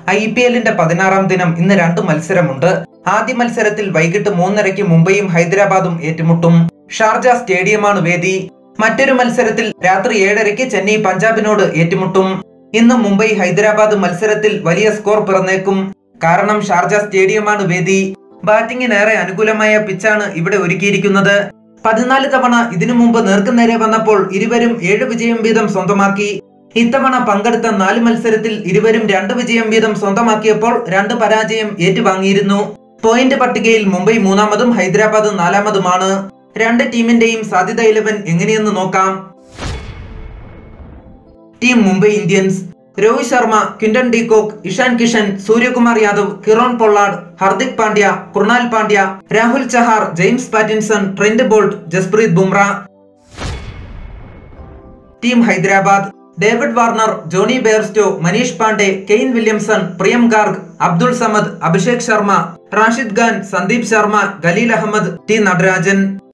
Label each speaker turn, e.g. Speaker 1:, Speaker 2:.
Speaker 1: I P എല്ലിന്റെ പതിനാറാം ദിനം ഇന്ന് രണ്ട് മത്സരമുണ്ട് ആദ്യ മത്സരത്തിൽ വൈകിട്ട് മൂന്നരയ്ക്ക് മുംബൈയും ഹൈദരാബാദും ഏറ്റുമുട്ടും ഷാർജ സ്റ്റേഡിയമാണ് വേദി മറ്റൊരു മത്സരത്തിൽ രാത്രി ഏഴരയ്ക്ക് ചെന്നൈ പഞ്ചാബിനോട് ഏറ്റുമുട്ടും ഇന്ന് മുംബൈ ഹൈദരാബാദ് മത്സരത്തിൽ വലിയ സ്കോർ പിറന്നേക്കും കാരണം ഷാർജ സ്റ്റേഡിയമാണ് വേദി ബാറ്റിംഗിനേറെ അനുകൂലമായ പിച്ചാണ് ഇവിടെ ഒരുക്കിയിരിക്കുന്നത് പതിനാല് തവണ ഇതിനു മുമ്പ് നേർക്കുനേരെ വന്നപ്പോൾ ഇരുവരും ഏഴ് വിജയം വീതം സ്വന്തമാക്കി ഇത്തവണ പങ്കെടുത്ത നാല് മത്സരത്തിൽ ഇരുവരും രണ്ട് വിജയം വീതം സ്വന്തമാക്കിയപ്പോൾ രണ്ട് പരാജയം ഏറ്റുവാങ്ങിയിരുന്നു പോയിന്റ് പട്ടികയിൽ മുംബൈ മൂന്നാമതും ഹൈദരാബാദ് നാലാമതുമാണ് രണ്ട് ടീമിന്റെയും സാധ്യത ഇലവൻ എങ്ങനെയെന്ന് നോക്കാം team Mumbai Indians Rohit Sharma Quinton de Kock Ishan Kishan Suryakumar Yadav Kieron Pollard Hardik Pandya Krunal Pandya Rahul Chahar James Pattinson Trent Boult Jasprit Bumrah team Hyderabad David Warner Jonny Bairstow Manish Pandey Kane Williamson Priyam Garg Abdul Samad Abhishek Sharma Rashid Khan Sandeep Sharma Khaleel Ahmed T Natarajan